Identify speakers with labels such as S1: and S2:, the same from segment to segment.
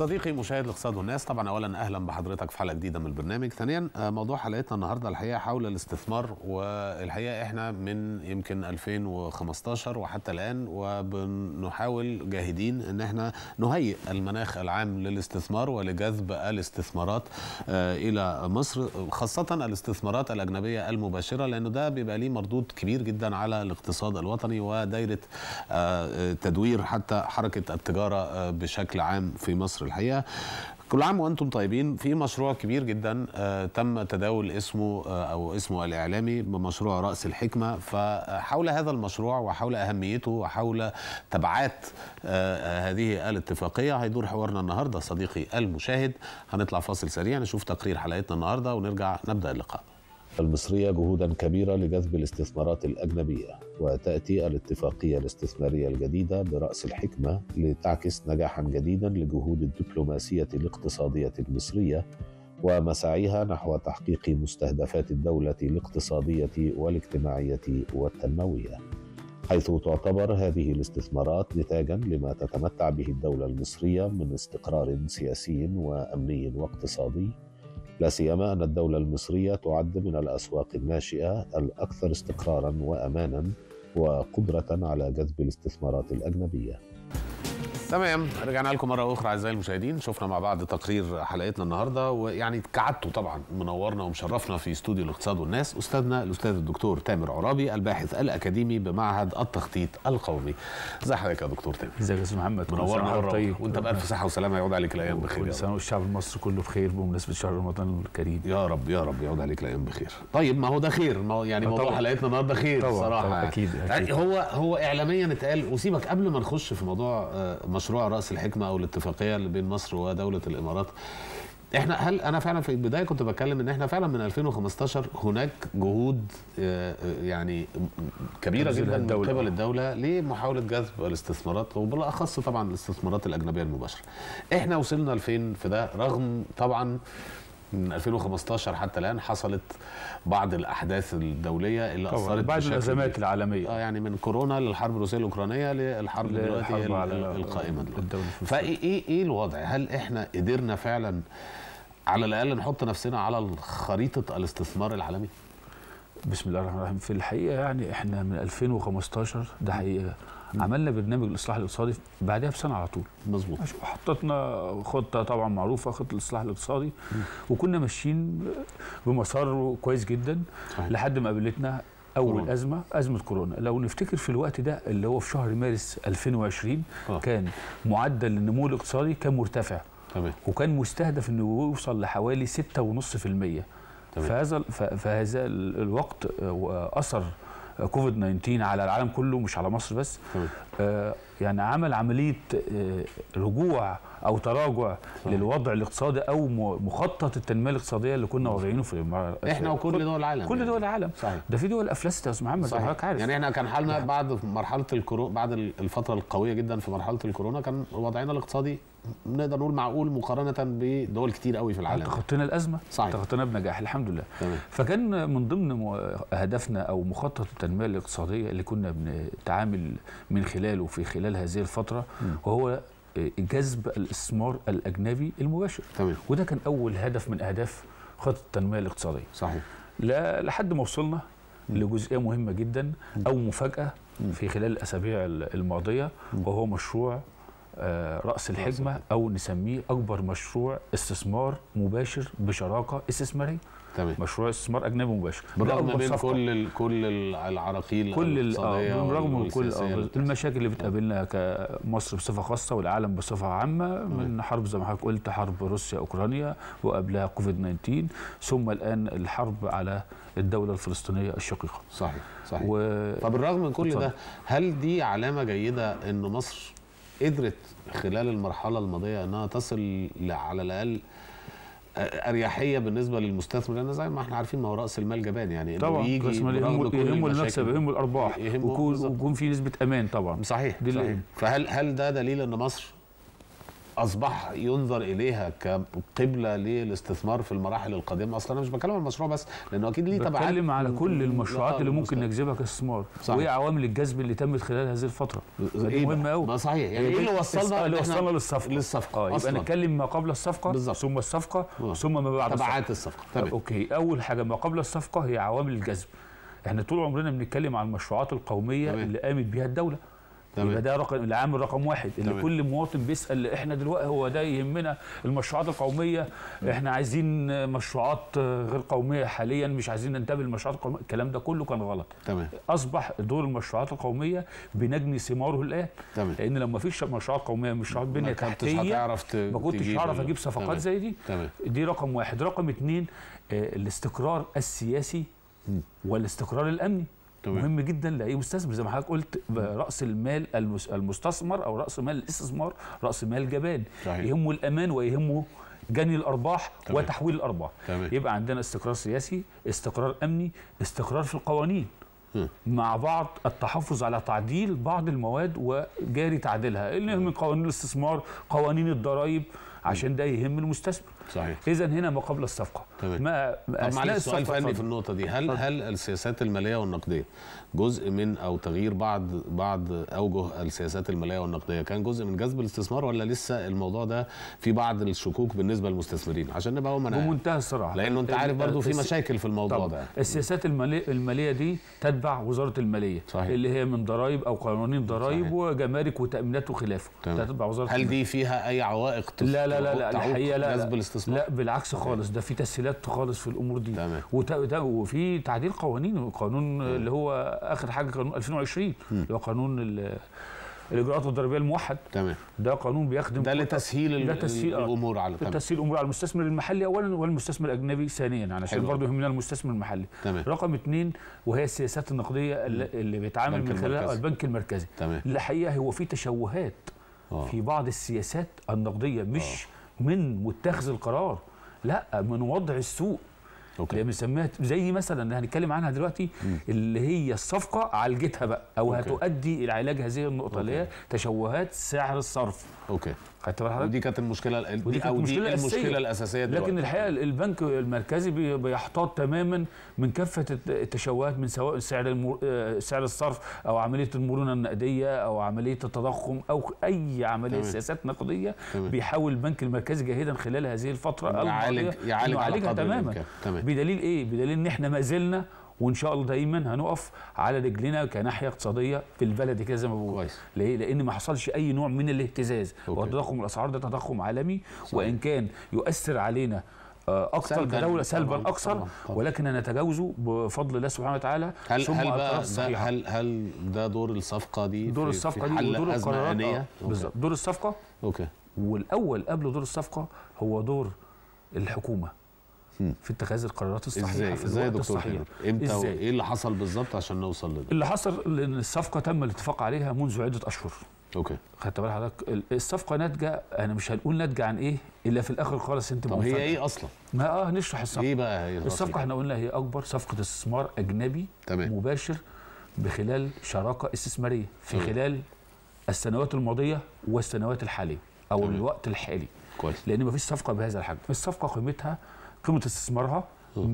S1: صديقي مشاهد الاقتصاد والناس طبعا اولا اهلا بحضرتك في حلقه جديده من البرنامج ثانيا آه، موضوع حلقتنا النهارده الحقيقه حول الاستثمار والحقيقه احنا من يمكن 2015 وحتى الان وبنحاول جاهدين ان احنا نهيئ المناخ العام للاستثمار ولجذب الاستثمارات آه، الى مصر خاصه الاستثمارات الاجنبيه المباشره لانه ده بيبقى ليه مردود كبير جدا على الاقتصاد الوطني ودايره آه، تدوير حتى حركه التجاره آه، بشكل عام في مصر الحقيقه كل عام وانتم طيبين في مشروع كبير جدا آه، تم تداول اسمه آه، او اسمه الاعلامي بمشروع راس الحكمه فحول هذا المشروع وحول اهميته وحول تبعات آه، هذه الاتفاقيه هيدور حوارنا النهارده صديقي المشاهد هنطلع فاصل سريع نشوف تقرير حلقتنا النهارده ونرجع نبدا اللقاء المصرية جهودا كبيرة لجذب الاستثمارات الأجنبية وتأتي الاتفاقية الاستثمارية الجديدة برأس الحكمة لتعكس نجاحا جديدا لجهود الدبلوماسية الاقتصادية المصرية ومساعيها نحو تحقيق مستهدفات الدولة الاقتصادية والاجتماعية والتنموية حيث تعتبر هذه الاستثمارات نتاجا لما تتمتع به الدولة المصرية من استقرار سياسي وأمني واقتصادي لا سيما ان الدوله المصريه تعد من الاسواق الناشئه الاكثر استقرارا وامانا وقدره على جذب الاستثمارات الاجنبيه. تمام رجعنا لكم مره اخرى اعزائي المشاهدين شفنا مع بعض تقرير حلقتنا النهارده ويعني كعدته طبعا منورنا ومشرفنا في استوديو الاقتصاد والناس استاذنا الاستاذ الدكتور تامر عرابي الباحث الاكاديمي بمعهد التخطيط القومي ازي حضرتك يا دكتور تامر
S2: ازيك يا استاذ محمد كل
S1: منورنا
S2: سنة وأنت
S1: مره
S2: طيب
S1: وانت بالف صحه وسلامه يعود عليك الايام بخير يا
S2: كل
S1: رب.
S2: سنه والشعب المصري كله بخير بمناسبه شهر رمضان الكريم
S1: يا رب يا رب يعود عليك الايام بخير طيب ما هو ده خير ما هو يعني
S2: آه
S1: موضوع
S2: طبعاً.
S1: حلقتنا النهارده خير
S2: طبعاً،
S1: صراحه
S2: طبعاً،
S1: يعني.
S2: أكيد،
S1: يعني
S2: أكيد.
S1: هو هو اعلاميا اتقال وسيبك قبل ما نخش في موضوع آه، مشروع راس الحكمه او الاتفاقيه اللي بين مصر ودوله الامارات احنا هل انا فعلا في البدايه كنت بتكلم ان احنا فعلا من 2015 هناك جهود آه، آه، يعني م- م- كبيره
S2: تبذلها
S1: جدا من
S2: الدولة.
S1: قبل الدوله لمحاوله جذب الاستثمارات وبالاخص طبعا الاستثمارات الاجنبيه المباشره. احنا وصلنا لفين في ده رغم طبعا من 2015 حتى الان حصلت بعض الاحداث الدوليه اللي
S2: طبعا
S1: اثرت
S2: بعد
S1: بشكل
S2: الازمات
S1: كبير.
S2: العالميه
S1: اه يعني من كورونا للحرب الروسيه الاوكرانيه للحرب دلوقتي
S2: الحرب
S1: ال-
S2: على
S1: ال- القائمه دلوقتي
S2: الدوله الفلسطينية.
S1: فايه ايه ايه الوضع؟ هل احنا قدرنا فعلا على الاقل نحط نفسنا على خريطه الاستثمار العالمي؟
S2: بسم الله الرحمن الرحيم في الحقيقه يعني احنا من 2015 ده حقيقه عملنا برنامج الاصلاح الاقتصادي بعدها بسنه على طول
S1: مظبوط
S2: ماشي، وحطتنا خطه طبعا معروفه خطه الاصلاح الاقتصادي وكنا ماشيين بمسار كويس جدا
S1: صحيح.
S2: لحد ما قابلتنا اول
S1: كورونا.
S2: كورونا. ازمه ازمه كورونا لو نفتكر في الوقت ده اللي هو في شهر مارس 2020
S1: آه.
S2: كان معدل النمو الاقتصادي كان مرتفع
S1: تمام
S2: وكان مستهدف انه يوصل لحوالي 6.5%
S1: تمام.
S2: فهذا ف- فهذا ال- الوقت آه، واثر كوفيد 19 على العالم كله مش على مصر بس
S1: تمام
S2: آه، يعني عمل عمليه آه، رجوع او تراجع
S1: صحيح.
S2: للوضع الاقتصادي او م- مخطط التنميه الاقتصاديه اللي كنا واضعينه في الإمارات-
S1: احنا وكل
S2: كل-
S1: دول العالم
S2: كل
S1: يعني.
S2: دول العالم
S1: صحيح
S2: ده في دول افلست يا استاذ محمد
S1: صحيح.
S2: حضرتك عارف
S1: يعني احنا كان حالنا بعد مرحله الكورونا بعد الفتره القويه جدا في مرحله الكورونا كان وضعنا الاقتصادي نقدر نقول معقول مقارنه بدول كتير قوي في العالم
S2: تخطينا الازمه
S1: صحيح.
S2: تخطينا بنجاح الحمد لله
S1: تمام
S2: فكان من ضمن م- اهدافنا او مخطط التنميه الاقتصاديه اللي كنا بنتعامل من خلاله في خلال هذه الفتره وهو آه، جذب الاستثمار الاجنبي المباشر
S1: تمام
S2: وده كان اول هدف من اهداف خطه التنميه الاقتصاديه
S1: صحيح
S2: لا لحد ما وصلنا لجزئيه مهمه جدا او مفاجاه في خلال الاسابيع الماضيه وهو مشروع آه، راس الحكمه او نسميه اكبر مشروع استثمار مباشر بشراكه استثماريه
S1: تمام
S2: مشروع استثمار اجنبي مباشر ده
S1: بالرغم
S2: أكبر
S1: من
S2: صفقة.
S1: كل ال كل ال- العراقيل
S2: كل ال-
S1: الاقتصادية
S2: آه، بالرغم من كل
S1: والسياسية
S2: آه،
S1: اللي بتحصل.
S2: المشاكل اللي بتقابلنا كمصر بصفه خاصه والعالم بصفه عامه من حرب زي ما حضرتك قلت حرب روسيا اوكرانيا وقبلها كوفيد 19 ثم الان الحرب على الدوله الفلسطينيه الشقيقه
S1: صحيح صحيح
S2: و...
S1: فبالرغم من كل
S2: اتفضل.
S1: ده هل دي علامه جيده ان مصر قدرت خلال المرحله الماضيه انها تصل ل- على الاقل اريحيه بالنسبه للمستثمر لان زي ما احنا عارفين ما هو راس المال جبان يعني إنه
S2: طبعا
S1: يجي
S2: راس المال
S1: برغم
S2: يهمه
S1: كل
S2: يهمه
S1: المشاكل.
S2: المكسب يهمه الارباح
S1: يهمه
S2: ويكون
S1: بالظبط.
S2: ويكون في نسبه امان طبعا
S1: صحيح
S2: دي اللي-
S1: صحيح فهل هل ده دليل ان مصر اصبح ينظر اليها كقبله للاستثمار في المراحل القادمه اصلا انا مش بتكلم عن المشروع بس لانه اكيد ليه تبعات
S2: بتكلم على كل المشروعات
S1: آه،
S2: اللي ممكن
S1: المستقبل.
S2: نجذبها كاستثمار
S1: صحيح.
S2: وايه عوامل الجذب اللي تمت خلال هذه الفتره
S1: إيه
S2: دي مهمه
S1: بقى؟
S2: قوي
S1: ما صحيح يعني ايه اللي وصلنا
S2: اللي
S1: إن إحنا-
S2: وصلنا للصفقه
S1: للصفقه
S2: اه يبقى
S1: أصلاً.
S2: نتكلم ما قبل الصفقه
S1: بالظبط.
S2: ثم الصفقه
S1: آه.
S2: ثم ما بعد الصفقه
S1: تبعات الصفقه
S2: طب
S1: تمام
S2: اوكي اول حاجه ما قبل الصفقه هي عوامل الجذب احنا طول عمرنا بنتكلم عن المشروعات القوميه
S1: تمام.
S2: اللي قامت بها الدوله
S1: تمام.
S2: يبقى ده رقم العامل رقم واحد اللي
S1: تمام.
S2: كل مواطن بيسال احنا دلوقتي هو ده يهمنا المشروعات القوميه احنا عايزين مشروعات غير قوميه حاليا مش عايزين ننتبه للمشروعات القوميه الكلام ده كله كان غلط
S1: تمام
S2: اصبح دور المشروعات القوميه بنجني ثماره الان
S1: تمام
S2: لان لو ما فيش مشروعات قوميه مشروعات بنيه
S1: ما كنتش
S2: تحتيه
S1: هتعرف ت-
S2: ما كنتش
S1: تجيب
S2: هعرف
S1: ال-
S2: اجيب صفقات
S1: تمام.
S2: زي دي
S1: تمام
S2: دي رقم واحد رقم اتنين آه، الاستقرار السياسي
S1: مم.
S2: والاستقرار الامني
S1: تمام.
S2: مهم جدا لاي مستثمر زي ما حضرتك قلت راس المال المس- المستثمر او راس مال الاستثمار راس مال جبان
S1: صحيح.
S2: يهمه الامان ويهمه جني الارباح
S1: تمام.
S2: وتحويل الارباح
S1: تمام.
S2: يبقى عندنا استقرار سياسي استقرار امني استقرار في القوانين
S1: مم.
S2: مع بعض التحفظ على تعديل بعض المواد وجاري تعديلها اللي من قوانين الاستثمار قوانين الضرائب عشان ده يهم المستثمر
S1: صحيح
S2: اذا هنا ما قبل الصفقه
S1: تمام.
S2: ما
S1: طب
S2: أثناء
S1: معلش سؤال
S2: الصفقة
S1: فني
S2: اتفضل.
S1: في النقطة دي هل
S2: اتفضل.
S1: هل السياسات المالية والنقدية جزء من أو تغيير بعض بعض أوجه السياسات المالية والنقدية كان جزء من جذب الاستثمار ولا لسه الموضوع ده في بعض الشكوك بالنسبة للمستثمرين عشان نبقى هم
S2: بمنتهى الصراحه
S1: لأنه أنت عارف برضو في
S2: الس-
S1: مشاكل في الموضوع
S2: طبعا
S1: ده
S2: السياسات الماليه الماليه دي تتبع وزاره الماليه
S1: صحيح.
S2: اللي هي من ضرائب او قوانين ضرائب
S1: صحيح.
S2: وجمارك وتامينات وخلافه
S1: تمام.
S2: ده تتبع وزاره
S1: هل
S2: المالية.
S1: دي فيها أي عوائق تف-
S2: لا لا لا لا
S1: تعوق
S2: الحقيقه لا
S1: جذب
S2: لا,
S1: الاستثمار؟
S2: لا بالعكس خالص ده في تسهيلات خالص في الامور دي
S1: تمام.
S2: وت- وت- وفي تعديل قوانين قانون اللي هو اخر حاجه قانون 2020 اللي هو قانون ال- الاجراءات الضريبيه الموحد
S1: تمام
S2: ده قانون بيخدم
S1: ده
S2: كل-
S1: لتسهيل ال-
S2: ده تسهيل آه.
S1: الأمور على تمام
S2: تسهيل الامور على المستثمر المحلي اولا والمستثمر الاجنبي ثانيا علشان
S1: حلو.
S2: برضه يهمنا المستثمر المحلي
S1: تمام
S2: رقم اثنين وهي السياسات النقديه اللي اللي بيتعامل
S1: البنك
S2: من خلالها
S1: المركزي.
S2: البنك المركزي
S1: تمام
S2: الحقيقه هو في تشوهات
S1: آه.
S2: في بعض السياسات النقديه مش من متخذ القرار لا من وضع السوق اللي
S1: أوكي
S2: بنسميها زي مثلا اللي هنتكلم عنها دلوقتي اللي هي الصفقه عالجتها بقى او
S1: أوكي.
S2: هتؤدي الى علاج هذه النقطه اللي هي تشوهات سعر الصرف
S1: أوكي
S2: خدت بال حضرتك؟
S1: ودي كانت المشكلة ال-
S2: ودي
S1: دي
S2: كانت
S1: أو دي
S2: المشكلة الأساسية.
S1: المشكلة الأساسية دلوقتي
S2: لكن الحقيقه البنك المركزي بي- بيحتاط تماما من كافه الت- التشوهات من سواء سعر المر... آه، سعر الصرف او عمليه المرونه النقديه او عمليه التضخم او اي عمليه
S1: تمام.
S2: سياسات نقديه
S1: تمام.
S2: بيحاول البنك المركزي جاهدا خلال هذه الفتره
S1: يعالج
S2: الماضية
S1: يعالج
S2: إنه
S1: على
S2: يعالجها
S1: قدر
S2: تماما
S1: الإمكان تمام
S2: بدليل ايه؟ بدليل ان احنا ما زلنا وان شاء الله دايما هنقف على رجلنا كناحيه اقتصاديه في البلد كده زي ما بقول
S1: كويس
S2: ليه؟ لان ما حصلش اي نوع من الاهتزاز
S1: أوكي.
S2: وتضخم الاسعار ده تضخم عالمي وان كان يؤثر علينا آه، اكثر
S1: سلباً
S2: كدوله سلبا
S1: طبعاً،
S2: اكثر
S1: طبعاً، طبعاً.
S2: ولكن نتجاوزه بفضل الله سبحانه وتعالى
S1: هل
S2: ثم
S1: هل بقى
S2: القرارات
S1: ده
S2: الصحيحه
S1: هل هل ده دور الصفقه دي
S2: دور
S1: في-
S2: الصفقه
S1: في
S2: دي
S1: حل
S2: ودور
S1: أزمة
S2: القرارات
S1: آنية؟
S2: آه،
S1: أوكي.
S2: بالظبط دور الصفقه
S1: اوكي
S2: والاول قبل دور الصفقه هو دور الحكومه
S1: مم.
S2: في اتخاذ القرارات الصحيحه
S1: ازاي
S2: في
S1: ازاي يا
S2: الوقت
S1: دكتور
S2: الصحيح
S1: حلو امتى
S2: إزاي؟
S1: وايه اللي حصل بالظبط عشان نوصل لده
S2: اللي حصل ان الصفقه تم الاتفاق عليها منذ عده اشهر
S1: اوكي
S2: خدت بال حضرتك ال- الصفقه ناتجه انا مش هنقول ناتجه عن ايه الا في الاخر خالص انت
S1: طب هي
S2: مفاجأة.
S1: ايه اصلا
S2: ما اه نشرح الصفقه
S1: ايه بقى هي
S2: الصفقه احنا قلنا هي اكبر صفقه استثمار اجنبي
S1: تمام
S2: مباشر بخلال شراكه استثماريه في
S1: تمام.
S2: خلال السنوات الماضيه والسنوات الحاليه او
S1: تمام.
S2: الوقت الحالي
S1: كويس
S2: لان ما فيش صفقه بهذا الحجم الصفقه قيمتها قيمه استثمارها
S1: مم.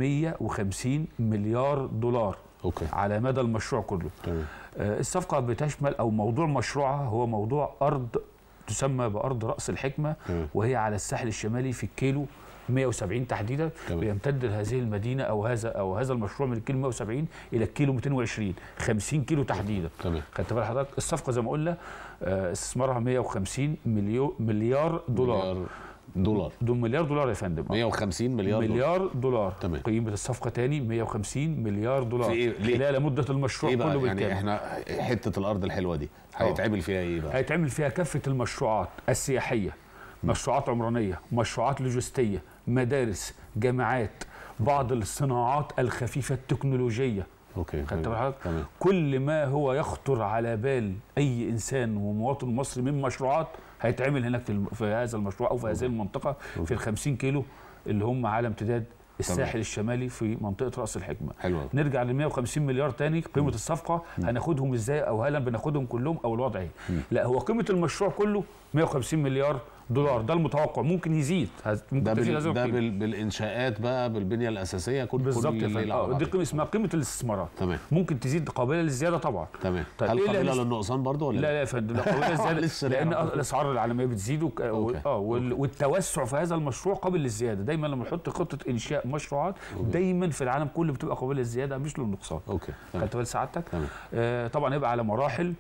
S2: 150 مليار دولار
S1: اوكي
S2: على مدى المشروع كله
S1: تمام
S2: آه، الصفقه بتشمل او موضوع مشروعها هو موضوع ارض تسمى بارض راس الحكمه
S1: تمام
S2: وهي على الساحل الشمالي في الكيلو 170 تحديدا
S1: تمام.
S2: بيمتد هذه المدينه او هذا او هذا المشروع من الكيلو 170 الى الكيلو 220 50 كيلو تحديدا
S1: تمام
S2: خدت بال حضرتك الصفقه زي ما قلنا آه، استثمارها 150 مليون مليار دولار
S1: مليار دولار
S2: دول مليار دولار يا فندم آه.
S1: 150 مليار دولار
S2: مليار دولار
S1: تمام.
S2: قيمه الصفقه تاني 150 مليار دولار
S1: في إيه؟ ليه؟
S2: خلال مده المشروع
S1: ايه بقى
S2: كله
S1: يعني
S2: بالكامل
S1: احنا حته الارض الحلوه دي هيتعمل فيها ايه بقى
S2: هيتعمل فيها كافة المشروعات السياحية مشروعات عمرانية مشروعات لوجستية مدارس جامعات بعض الصناعات الخفيفة التكنولوجية
S1: اوكي
S2: خدت
S1: تمام.
S2: بالك؟
S1: تمام
S2: كل ما هو يخطر على بال أي إنسان ومواطن مصري من مشروعات هيتعمل هناك في, الم... في هذا المشروع أو في هذه المنطقة في ال 50 كيلو اللي هم على امتداد الساحل الشمالي في منطقة رأس الحكمة
S1: حلو أوي.
S2: نرجع ل 150 مليار تاني قيمه الصفقه هناخدهم ازاي او هل بناخدهم كلهم او الوضع ايه لا هو قيمه المشروع كله 150 مليار دولار ده المتوقع ممكن يزيد هز- ممكن
S1: ده
S2: تزيد
S1: بال...
S2: هذه
S1: ده
S2: القيمة.
S1: بال... بالانشاءات بقى بالبنيه الاساسيه كل
S2: بالظبط
S1: كل
S2: يا فندم
S1: ليلة
S2: آه،
S1: على
S2: دي
S1: بعض.
S2: قيمه اسمها قيمه الاستثمارات
S1: تمام
S2: ممكن تزيد قابله للزياده طبعا
S1: تمام
S2: طيب
S1: هل
S2: إيه اللي
S1: قابله
S2: هنست-
S1: للنقصان برضه ولا
S2: لا لا يا فندم لا قابله للزياده
S1: لسه
S2: لان
S1: نعرف.
S2: الاسعار العالميه بتزيد وك... و...
S1: أوكي.
S2: اه وال... والتوسع في هذا المشروع قابل للزياده دايما لما نحط خطه انشاء مشروعات دايما في العالم كله بتبقى قابله للزياده مش للنقصان
S1: اوكي تمام
S2: خدت بال سعادتك
S1: تمام.
S2: آه طبعا يبقى على مراحل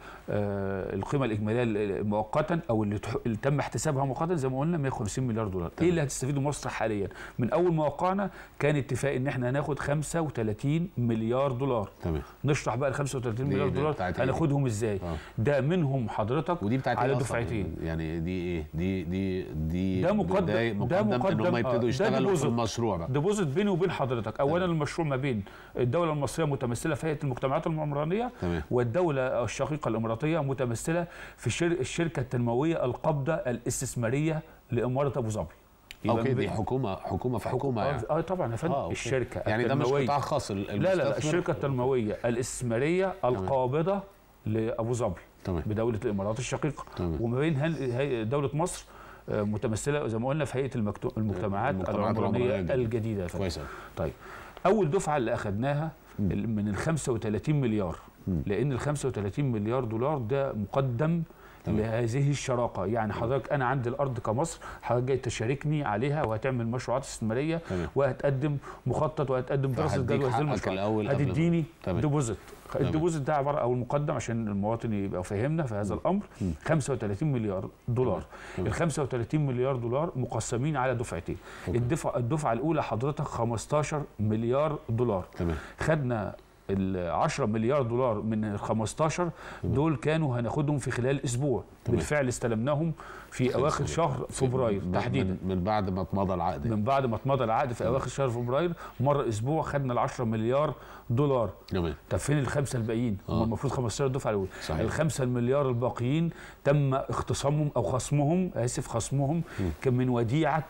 S2: آه القيمه الاجماليه مؤقتا او اللي, تح... اللي تم احتسابها مؤقتا زي ما قلنا 150 مليار دولار ايه اللي هتستفيده مصر حاليا من اول ما وقعنا كان اتفاق ان احنا هناخد 35 مليار دولار
S1: تمام
S2: نشرح بقى ال 35
S1: دي-
S2: مليار
S1: دي
S2: دولار
S1: بتاعت إيه؟
S2: هناخدهم ازاي
S1: آه.
S2: ده منهم حضرتك
S1: ودي بتاعت
S2: على
S1: إيه أصلاً؟
S2: دفعتين
S1: يعني دي ايه دي دي دي
S2: ده مقدم-
S1: بداية-
S2: ده
S1: مقدم ان
S2: مقدم-
S1: هم
S2: آه،
S1: يبتدوا
S2: ده
S1: يشتغلوا في
S2: deposit.
S1: المشروع بقى
S2: ديبوزيت بيني وبين حضرتك اولا المشروع ما بين الدوله المصريه متمثله في هيئه المجتمعات العمرانيه
S1: تمام.
S2: والدوله الشقيقه الاماراتيه متمثله في الشر... الشركه التنمويه القبضه الاستثماريه لاماره ابو ظبي يبقى
S1: اوكي
S2: ما
S1: دي
S2: بين-
S1: حكومه حكومه في حكومه يعني
S2: اه طبعا يا فندم
S1: آه، أوكي.
S2: الشركه
S1: يعني ده مش
S2: التنموية.
S1: قطاع خاص ال-
S2: لا لا, لا
S1: المستثمر-
S2: الشركه التنمويه الاستثماريه القابضه لابو ظبي
S1: تمام
S2: بدوله الامارات الشقيقه
S1: تمام.
S2: وما بين هل- هي- دوله مصر آه، متمثله زي ما قلنا في هيئه المكتو... المجتمعات
S1: المجتمعات
S2: العمرانيه
S1: العمرانية
S2: الجديده يا فندم.
S1: كويس أوي.
S2: طيب اول دفعه اللي اخذناها ال- من ال 35 مليار لان ال 35 مليار دولار ده مقدم لهذه الشراكه يعني حضرتك انا عندي الارض كمصر حضرتك جاي تشاركني عليها وهتعمل مشروعات استثماريه
S1: تمام.
S2: وهتقدم مخطط وهتقدم دراسه
S1: فهديك
S2: جدوى هذه
S1: حقك
S2: المشروعات
S1: الأول قبل ما-
S2: هتديني
S1: تمام.
S2: ديبوزيت
S1: تمام.
S2: الديبوزيت ده عباره او المقدم عشان المواطن يبقى فاهمنا في هذا الامر 35 مليار دولار
S1: تمام.
S2: ال 35 مليار دولار مقسمين على دفعتين الدفعه الدفعه الاولى حضرتك 15 مليار دولار
S1: تمام
S2: خدنا ال 10 مليار دولار من ال 15 دول كانوا هناخدهم في خلال اسبوع
S1: تمام.
S2: بالفعل استلمناهم في اواخر شهر فبراير
S1: من-
S2: تحديدا
S1: من, من بعد ما اتمضى العقد يعني.
S2: من بعد ما اتمضى العقد في اواخر شهر فبراير مر اسبوع خدنا ال 10 مليار دولار
S1: تمام
S2: طب فين الخمسه الباقيين؟ هم
S1: آه.
S2: المفروض 15 الدفعه الاولى
S1: صحيح.
S2: الخمسه المليار الباقيين تم اختصامهم او خصمهم اسف خصمهم كان من وديعه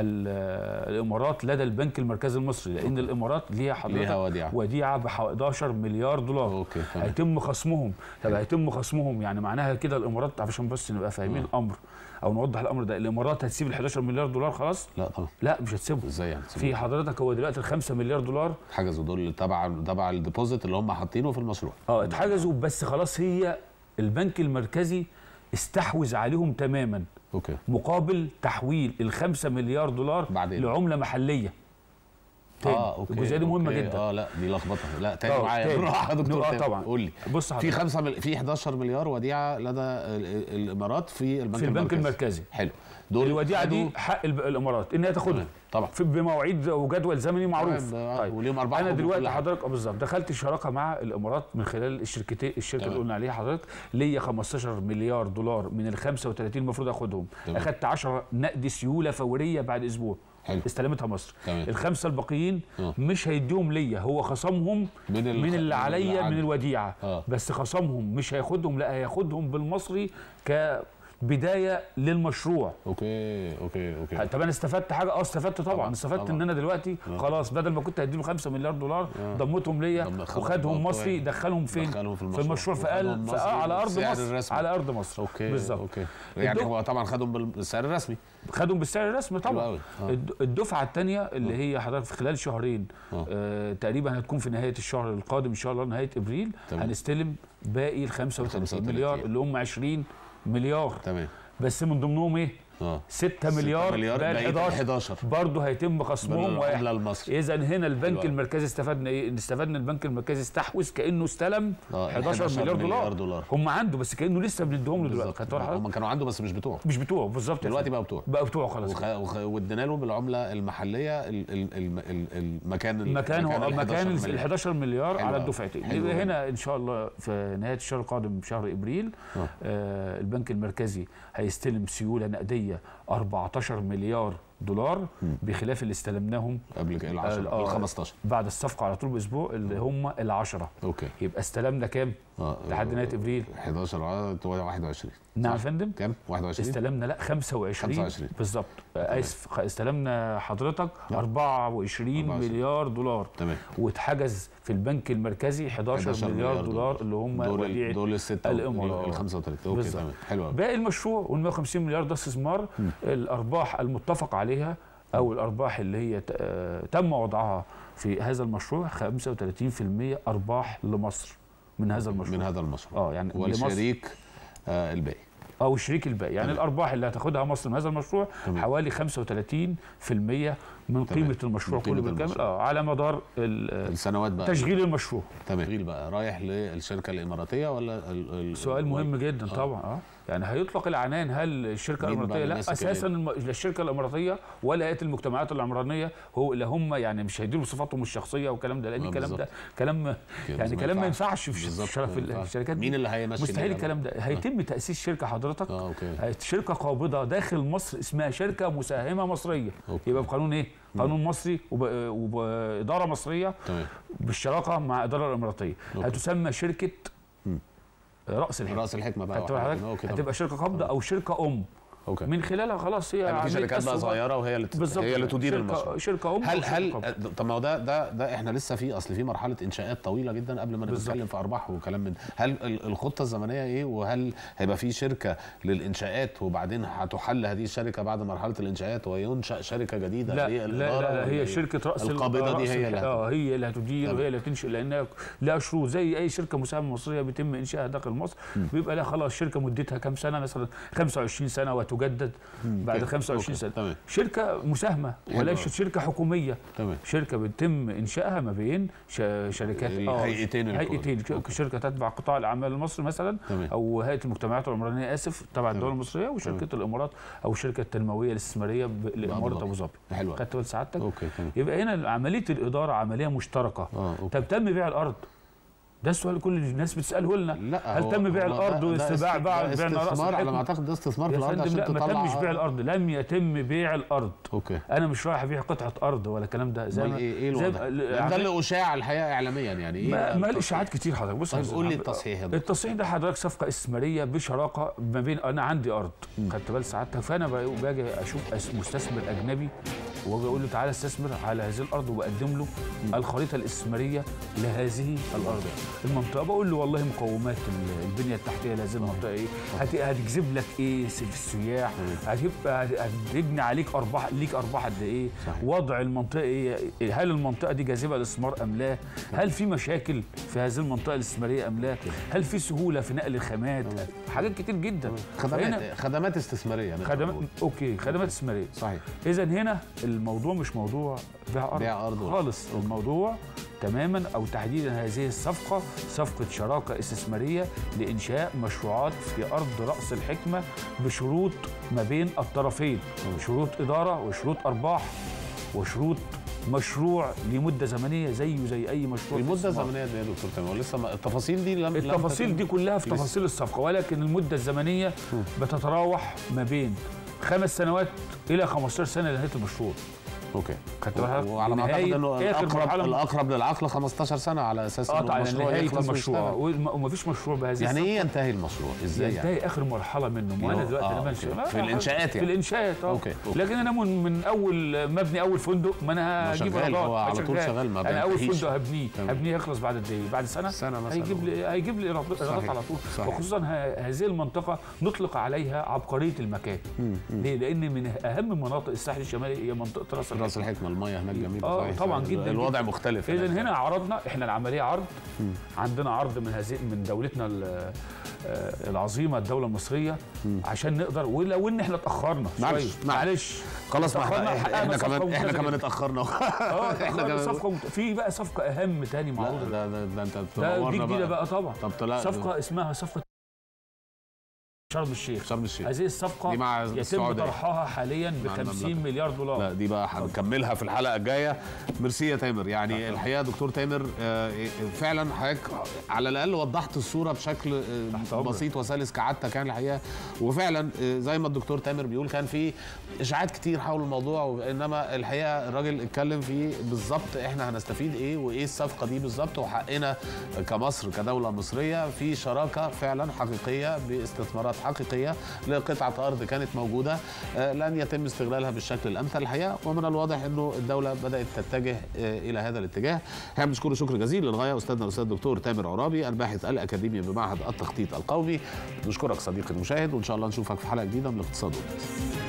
S2: ال- الامارات لدى البنك المركزي المصري لان الامارات ليها حضرتك
S1: ليها وديعة.
S2: وديعه ب 11 مليار دولار
S1: اوكي تمام
S2: هيتم خصمهم طب هيتم خصمهم يعني معناها كده الامارات عشان بس نبقى فاهمين الامر او نوضح الامر ده الامارات هتسيب ال 11 مليار دولار خلاص
S1: لا طبعا
S2: لا مش هتسيبهم
S1: ازاي يعني
S2: في حضرتك هو دلوقتي ال 5 مليار دولار
S1: حجزوا دول تبع تبع الديبوزيت اللي هم حاطينه في المشروع
S2: اه اتحجزوا بس خلاص هي البنك المركزي استحوذ عليهم تماما
S1: اوكي
S2: مقابل تحويل الخمسة مليار دولار
S1: بعدين.
S2: لعملة محلية تاني
S1: اه اوكي
S2: الجزئية دي مهمة
S1: أوكي.
S2: جدا
S1: اه لا دي لخبطه لا تاني
S2: آه،
S1: معايا
S2: تاني.
S1: بالراحه يا دكتور
S2: آه،
S1: تاني.
S2: طبعا.
S1: قول لي
S2: بص
S1: في
S2: حضرتك
S1: خمسة مل... في 11 مليار وديعه لدى ال- ال- الامارات في البنك
S2: في البنك
S1: المركزي
S2: المركزي
S1: حلو دول
S2: الوديعة دي
S1: خدوا-
S2: حق الب- الامارات ان هي تاخدها
S1: تمام. طبعا
S2: في بمواعيد وجدول زمني معروف
S1: تمام، آه، وليهم أرباح
S2: انا
S1: وكل
S2: دلوقتي
S1: حاجة.
S2: حضرتك آه، بالظبط دخلت شراكه مع الامارات من خلال الشركتين الشركه
S1: تمام.
S2: اللي قلنا عليها حضرتك ليا 15 مليار دولار من ال 35 المفروض اخدهم
S1: تمام.
S2: اخدت 10 نقد سيوله فوريه بعد اسبوع
S1: حلو.
S2: استلمتها مصر
S1: تمام.
S2: الخمسه الباقيين
S1: آه.
S2: مش هيديهم ليا هو خصمهم
S1: من ال-
S2: من
S1: من
S2: اللي عليا
S1: العقد.
S2: من الوديعه
S1: آه.
S2: بس خصمهم مش هياخدهم لا هياخدهم بالمصري كبدايه للمشروع
S1: اوكي اوكي اوكي
S2: طب انا استفدت حاجه اه استفدت طبعا,
S1: طبعاً،
S2: استفدت
S1: طبعاً.
S2: ان انا دلوقتي خلاص بدل ما كنت هديله 5 مليار دولار ضمتهم ليا
S1: ضم- خد-
S2: وخدهم
S1: ضمتهم
S2: مصري
S1: يعني.
S2: دخلهم فين
S1: دخلهم في
S2: في
S1: المشروع.
S2: المشروع في
S1: وخدهم
S2: قال في
S1: مصري
S2: آه على ارض
S1: بالسعر
S2: مصر
S1: الرسمي.
S2: على ارض مصر
S1: اوكي
S2: بالظبط
S1: اوكي يعني
S2: الدو-
S1: هو طبعا خدهم بالسعر الرسمي
S2: خدهم بالسعر الرسمي
S1: حلو
S2: طبعا
S1: أوي. آه.
S2: الد- الدفعه الثانيه اللي هي حضرتك في خلال شهرين
S1: آه.
S2: آه تقريبا هتكون في نهايه الشهر القادم ان شاء الله نهايه ابريل
S1: تمام.
S2: هنستلم باقي ال 35
S1: 35
S2: مليار اللي هم 20 مليار
S1: تمام
S2: بس من ضمنهم ايه
S1: اه
S2: 6 مليار,
S1: مليار
S2: بقى
S1: بقية ال
S2: 11
S1: 11
S2: برضه هيتم خصمهم
S1: بالعملة
S2: ويح-
S1: المصري.
S2: اذا هنا
S1: حلو
S2: البنك
S1: أوي.
S2: المركزي استفدنا ايه؟ استفدنا البنك المركزي استحوذ كانه استلم
S1: آه،
S2: 11 مليار دولار,
S1: دولار.
S2: هم عنده بس كانه لسه بنديهم له دلوقتي
S1: بالظبط
S2: خدت بالك حضرتك؟
S1: هم كانوا عنده بس مش بتوعه
S2: مش بتوعه بالظبط يا
S1: دلوقتي
S2: فندم.
S1: بقى بتوعه
S2: بقى بتوعه خلاص
S1: وخ... وخ... وادينا له بالعمله المحليه ال... ال... ال... ال... المكان ال-
S2: مكان هو
S1: ال
S2: مكان ال
S1: 11
S2: 11 مليار
S1: حلو
S2: على
S1: أوي.
S2: الدفعتين
S1: حلو
S2: يبقى
S1: أوي.
S2: هنا ان شاء الله في نهايه الشهر القادم شهر ابريل
S1: آه.
S2: آه البنك المركزي هيستلم سيوله نقديه 14 مليار دولار بخلاف اللي استلمناهم
S1: قبل كده ال 10
S2: آه،
S1: ال 15
S2: بعد الصفقه على طول باسبوع اللي هم العشرة
S1: اوكي
S2: يبقى استلمنا كام
S1: اه
S2: لحد نهايه ابريل
S1: 11 على 21
S2: نعم يا
S1: صح؟
S2: فندم
S1: كام 21
S2: استلمنا لا 25
S1: 25.
S2: بالظبط آه، اسف خ- استلمنا حضرتك 24
S1: 24.
S2: مليار دولار
S1: تمام
S2: واتحجز في البنك المركزي 11,
S1: 11
S2: مليار دولار اللي هم
S1: دول ال-
S2: وديعه
S1: دول الستة
S2: الإمارات.
S1: ال 35 اوكي
S2: بالظبط.
S1: تمام حلو قوي
S2: باقي المشروع وال 150 مليار ده استثمار الارباح المتفق عليها او الارباح اللي هي ت- آه، تم وضعها في هذا المشروع 35% ارباح لمصر من هذا المشروع
S1: من هذا المشروع
S2: اه يعني لمصر
S1: والشريك آه الباقي
S2: او الشريك الباقي يعني
S1: تمام.
S2: الارباح اللي هتاخدها مصر من هذا المشروع
S1: تمام.
S2: حوالي 35% من قيمه المشروع
S1: من قيمة
S2: كله بالكامل
S1: المشروع.
S2: اه على مدار ال-
S1: السنوات بقى
S2: تشغيل المشروع
S1: تمام تشغيل بقى رايح للشركه الاماراتيه ولا ال ال
S2: سؤال مهم جدا
S1: آه.
S2: طبعا اه يعني هيطلق العنان هل الشركه
S1: مين بقى
S2: الاماراتيه لا
S1: اللي ماسك
S2: اساسا الم... لا الشركه الاماراتيه ولا هيئه المجتمعات العمرانيه هو اللي هم يعني مش هيديروا صفاتهم الشخصيه والكلام ده لان
S1: آه،
S2: الكلام ده
S1: بالظبط.
S2: كلام
S1: كده
S2: يعني
S1: ما
S2: كلام ما
S1: ينفعش.
S2: ينفعش في
S1: بالظبط،
S2: الشرف
S1: ما ينفعش.
S2: الشركات دي
S1: مين اللي هيمشي
S2: مستحيل
S1: اللعبة؟
S2: الكلام ده هيتم تاسيس شركه حضرتك
S1: اه اوكي
S2: هي شركه قابضه داخل مصر اسمها شركه مساهمه مصريه
S1: أوكي.
S2: يبقى بقانون ايه قانون مصري وب... وباداره مصريه
S1: تمام
S2: بالشراكه مع الاداره الاماراتيه
S1: أوكي.
S2: هتسمى شركه
S1: مم.
S2: راس الحكمه
S1: راس الحكمه بقى
S2: خدت
S1: واحد
S2: بالك؟
S1: منهم. اوكي طبعا.
S2: هتبقى شركه قابضه او شركه ام
S1: اوكي
S2: من خلالها خلاص هي
S1: يعني في
S2: عملية
S1: شركات بقى
S2: أسهم.
S1: صغيره وهي اللي
S2: بالظبط
S1: هي اللي تدير
S2: شركة-
S1: المشروع
S2: شركه ام
S1: هل
S2: أو شركة
S1: هل
S2: قابضة.
S1: طب ما هو ده ده ده احنا لسه في اصل في مرحله انشاءات طويله جدا قبل ما
S2: بالظبط.
S1: نتكلم في ارباح وكلام من ده. هل ال- الخطه الزمنيه ايه وهل هيبقى في شركه للانشاءات وبعدين هتحل هذه الشركه بعد مرحله الانشاءات وينشا شركه جديده
S2: لا
S1: هي
S2: لا
S1: الإدارة
S2: لا, لا
S1: ولا
S2: هي
S1: إيه؟
S2: شركه راس ال-
S1: القابضة دي
S2: رأس
S1: هي
S2: الح-
S1: اللي هت-
S2: اه هي اللي هتدير
S1: تمام.
S2: وهي اللي هتنشئ لانها لها شروط زي اي شركه مساهمه مصريه بيتم انشائها داخل مصر بيبقى لها خلاص شركه مدتها كام سنه مثلا 25 سنه وتجدد بعد
S1: أوكي.
S2: 25
S1: أوكي.
S2: سنه
S1: تمام
S2: شركه مساهمه
S1: حلو
S2: وليست
S1: أوي.
S2: شركه حكوميه
S1: تمام
S2: شركه بيتم انشائها ما بين ش- شركات آه،
S1: الهيئتين الكبرى.
S2: هيئتين
S1: أوكي.
S2: شركه تتبع قطاع الاعمال المصري مثلا
S1: تمام.
S2: او هيئه المجتمعات العمرانيه اسف تبع الدوله
S1: تمام.
S2: المصريه وشركه الامارات او شركه التنمويه الاستثماريه ب- لاماره
S1: ظبي.
S2: ابو ظبي
S1: حلو أوي.
S2: خدت بال سعادتك
S1: اوكي تمام
S2: يبقى هنا عمليه الاداره عمليه مشتركه
S1: اه اوكي
S2: طب تم بيع الارض ده السؤال كل الناس بتساله لنا
S1: لا
S2: هل
S1: هو-
S2: تم بيع
S1: هو ده-
S2: الارض
S1: ده
S2: واستباع
S1: است-
S2: بعد
S1: ده
S2: بعنا راس
S1: استثمار على ما
S2: الحكمة؟
S1: اعتقد ده استثمار في
S2: يا
S1: الارض
S2: فندم
S1: عشان
S2: لا ما
S1: تطلع
S2: تمش بيع الارض لم يتم بيع الارض
S1: اوكي
S2: انا مش رايح ابيع قطعه ارض ولا الكلام ده زي
S1: امال
S2: ما
S1: ايه ايه
S2: زي
S1: الوضع؟
S2: ما-
S1: لأن ده اللي اشاع الحقيقه اعلاميا يعني ايه
S2: ما,
S1: بقى
S2: ما
S1: التصحيح؟
S2: الاشاعات كتير حضرتك بص
S1: طيب
S2: يا أستاذ
S1: قول لي
S2: محمد.
S1: التصحيح يا دكتور.
S2: التصحيح ده حضرتك صفقه استثماريه بشراكه ما بين انا عندي ارض خدت بال سعادتك فانا ب- باجي اشوف أس- مستثمر اجنبي واجي اقول له تعالى استثمر على هذه الارض وبقدم له الخريطه الاستثماريه لهذه الارض المنطقه بقول له والله مقومات ال- البنيه التحتيه لهذه المنطقه ايه هت- هتجذب لك ايه في السياح هتبقى هتبني عليك ارباح ليك ارباح قد ايه
S1: صحيح.
S2: وضع المنطقه ايه هل المنطقه دي جاذبه للاستثمار ام لا هل في مشاكل في هذه المنطقه الاستثماريه ام لا هل في سهوله في نقل الخامات حاجات كتير جدا فهنا
S1: خدمات خدمات استثماريه نقدر
S2: خدمات
S1: نقول.
S2: اوكي خدمات استثماريه
S1: صحيح
S2: اذا هنا الموضوع مش موضوع بيع ارض
S1: بيع أرض ولا-
S2: خالص الموضوع تماما او تحديدا هذه الصفقه صفقه شراكه استثماريه لانشاء مشروعات في ارض راس الحكمه بشروط ما بين الطرفين شروط اداره وشروط ارباح وشروط مشروع لمده زمنيه زيه زي اي مشروع
S1: المده
S2: استثمار.
S1: الزمنيه دي يا دكتور تامر لسه ما التفاصيل دي لم لم
S2: التفاصيل
S1: تتم.
S2: دي كلها في
S1: لسه.
S2: تفاصيل الصفقه ولكن المده الزمنيه بتتراوح ما بين خمس سنوات الى 15 سنه لنهايه المشروع
S1: اوكي
S2: خدت بالك؟
S1: وعلى ما اعتقد
S2: لنهاية
S1: انه
S2: آخر
S1: الاقرب
S2: مرحلة-
S1: الاقرب للعقل 15 سنه على اساس انه
S2: قطع على
S1: المشروع
S2: نهايه
S1: يخلص
S2: المشروع
S1: ويشتغل.
S2: وما- ومفيش مشروع بهذه
S1: يعني
S2: الصفقة.
S1: ايه ينتهي المشروع ازاي يعني
S2: ينتهي اخر مرحله منه وانا
S1: يو-
S2: دلوقتي
S1: آه،
S2: انا ماشي
S1: أوكي.
S2: لا،
S1: في الإنشاءات
S2: في
S1: يعني.
S2: الانشاءات اه
S1: أوكي، أوكي.
S2: لكن انا من من اول مبني اول فندق ما انا
S1: ما
S2: هجيب
S1: شغال،
S2: ايرادات
S1: هو على طول شغال، ما
S2: انا اول
S1: بينتهيش.
S2: فندق هبنيه
S1: تمام.
S2: هبنيه يخلص بعد قد ايه بعد سنه
S1: سنة مثلاً.
S2: هيجيب لي هيجيب لي ايرادات إيرادات
S1: صحيح.
S2: على طول
S1: صحيح.
S2: وخصوصا ه- هذه المنطقه نطلق عليها عبقريه المكان ليه لان من اهم مناطق الساحل الشمالي هي منطقه راس
S1: راس
S2: الحكمه
S1: الحكمه الميه هناك جميله
S2: اه
S1: صحيح.
S2: طبعا جدا
S1: الوضع
S2: جداً.
S1: مختلف
S2: اذا
S1: هناك.
S2: هنا عرضنا احنا العمليه عرض عندنا عرض من هذه من دولتنا ال- آه، العظيمه الدوله المصريه عشان نقدر ولو ان احنا اتاخرنا
S1: معلش،
S2: شويه
S1: معلش.
S2: معلش
S1: خلاص ما
S2: اتأخرنا،
S1: احنا
S2: حققنا
S1: احنا
S2: صفقة
S1: كمان احنا
S2: ممتازة
S1: كمان
S2: جداً.
S1: اتاخرنا
S2: اه
S1: احنا
S2: اتأخرنا
S1: كمان
S2: صفقه ممت- في بقى صفقه اهم تاني
S1: لا
S2: معروضه
S1: ده ده, ده انت
S2: ده دي
S1: تنورنا
S2: جديده
S1: بقى
S2: بقى طبعا
S1: طب طلع
S2: صفقه اسمها صفقه شرم الشيخ
S1: شرم الشيخ
S2: هذه الصفقه
S1: دي مع
S2: يتم
S1: السعودية.
S2: طرحها حاليا ب
S1: مع
S2: 50
S1: المملكة.
S2: مليار دولار
S1: لا دي بقى هنكملها في الحلقه الجايه ميرسي يا تامر يعني الحقيقه دكتور تامر آه، فعلا حضرتك على الاقل وضحت الصوره بشكل آه،
S2: تحت أمرك.
S1: بسيط وسلس كعادتك يعني الحقيقه وفعلا آه، زي ما الدكتور تامر بيقول كان في اشاعات كتير حول الموضوع انما الحقيقه الراجل اتكلم فيه بالظبط احنا هنستفيد ايه وايه الصفقه دي بالظبط وحقنا كمصر كدوله مصريه في شراكه فعلا حقيقيه باستثمارات حقيقيه لقطعه ارض كانت موجوده آه، لن يتم استغلالها بالشكل الامثل الحقيقه ومن الواضح انه الدوله بدات تتجه آه، الى هذا الاتجاه احنا بنشكره شكر جزيل للغايه استاذنا الاستاذ الدكتور تامر عرابي الباحث الاكاديمي بمعهد التخطيط القومي نشكرك صديقي المشاهد وان شاء الله نشوفك في حلقه جديده من الاقتصاد والناس